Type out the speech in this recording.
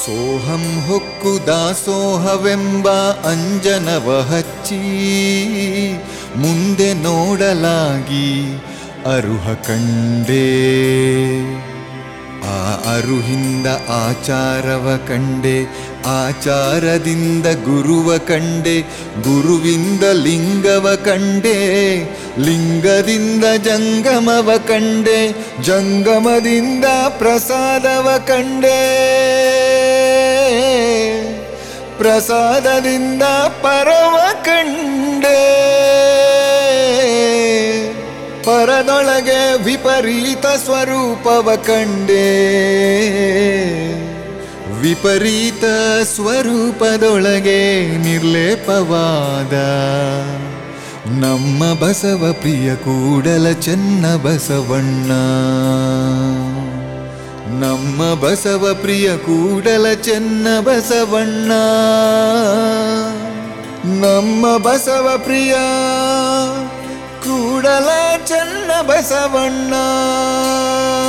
ಸೋಹಂ ಹೊಕ್ಕು ದಾಸೋಹವೆಂಬ ಅಂಜನವ ಹಚ್ಚಿ ಮುಂದೆ ನೋಡಲಾಗಿ ಅರುಹ ಕಂಡೇ ಆ ಅರುಹಿಂದ ಆಚಾರವ ಕಂಡೆ ಆಚಾರದಿಂದ ಗುರುವ ಕಂಡೆ ಗುರುವಿಂದ ಲಿಂಗವ ಕಂಡೆ ಲಿಂಗದಿಂದ ಜಂಗಮವ ಕಂಡೆ ಜಂಗಮದಿಂದ ಪ್ರಸಾದವ ಕಂಡೆ ಪ್ರಸಾದದಿಂದ ಪರವ ಕಂಡೆ ಪರದೊಳಗೆ ವಿಪರೀತ ಸ್ವರೂಪವ ಕಂಡೆ ವಿಪರೀತ ಸ್ವರೂಪದೊಳಗೆ ನಿರ್ಲೇಪವಾದ ನಮ್ಮ ಬಸವ ಪ್ರಿಯ ಕೂಡಲ ಚೆನ್ನ ಬಸವಣ್ಣ ನಮ್ಮ ಬಸವ ಪ್ರಿಯ ಕೂಡಲ ಚೆನ್ನ ಬಸವಣ್ಣ ನಮ್ಮ ಬಸವ ಪ್ರಿಯ ಕೂಡಲ ಚೆನ್ನ ಬಸವಣ್ಣ